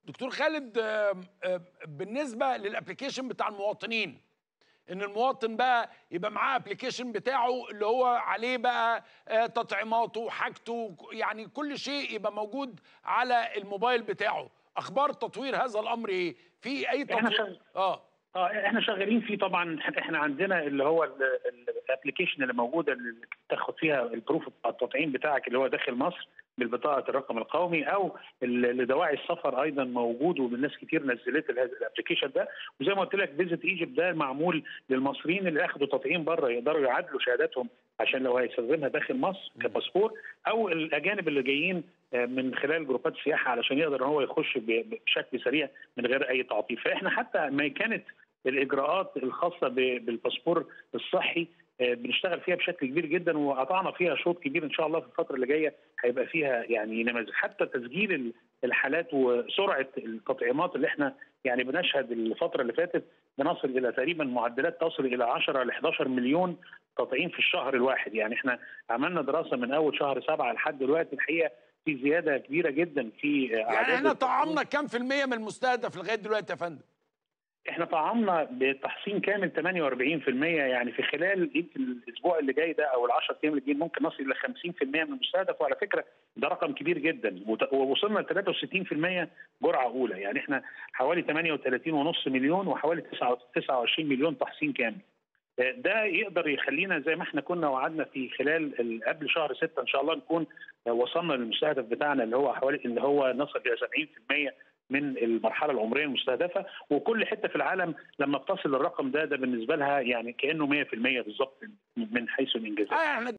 دكتور خالد آم، آم، بالنسبه للابلكيشن بتاع المواطنين ان المواطن بقى يبقى معاه ابلكيشن بتاعه اللي هو عليه بقى آه، تطعيماته حاجته يعني كل شيء يبقى موجود على الموبايل بتاعه اخبار تطوير هذا الامر ايه في اي إحنا تطوير شغ- اه اه احنا شغالين فيه طبعا احنا عندنا اللي هو الابلكيشن اللي موجوده اللي تاخد فيها البروف بتاع التطعيم بتاعك اللي هو داخل مصر بالبطاقه الرقم القومي او ال- لدواعي السفر ايضا موجود والناس كتير نزلت هذا الابلكيشن ده وزي ما قلت لك فيزيت ايجيبت ده معمول للمصريين اللي اخذوا تطعيم بره يقدروا يعادلوا شهاداتهم عشان لو هيستخدمها داخل مصر كباسبور او الاجانب اللي جايين آه، من خلال جروبات سياحه علشان يقدر ان هو يخش ب- بشكل سريع من غير اي تعطيل فاحنا حتى ما كانت الاجراءات الخاصه ب- بالباسبور الصحي آه، بنشتغل فيها بشكل كبير جدا وقطعنا فيها شوط كبير ان شاء الله في الفتره اللي جايه هيبقى فيها يعني نماذج حتى تسجيل ال- الحالات وسرعه التطعيمات اللي احنا يعني بنشهد الفتره اللي فاتت بنصل الى تقريبا معدلات تصل الى 10 ل 11 مليون تطعيم في الشهر الواحد يعني احنا عملنا دراسه من اول شهر سبعه لحد دلوقتي الحقيقه في زياده كبيره جدا في يعني اعداد احنا التطعيم. طعمنا كام في المية من المستهدف لغايه دلوقتي يا فندم احنا طعمنا بتحصين كامل 48% يعني في خلال يمكن الاسبوع اللي جاي ده او ال 10 ايام اللي جايين ممكن نصل الى 50% من المستهدف وعلى فكره ده رقم كبير جدا وت- ووصلنا ل 63% جرعه اولى يعني احنا حوالي 38.5 مليون وحوالي 29 مليون تحصين كامل ده يقدر يخلينا زي ما احنا كنا وعدنا في خلال ال- قبل شهر 6 ان شاء الله نكون وصلنا للمستهدف بتاعنا اللي هو حوالي اللي هو نصل الى 70% من المرحله العمريه المستهدفه وكل حته في العالم لما بتصل للرقم ده ده بالنسبه لها يعني كانه 100% بالظبط من حيث الانجازات اه احنا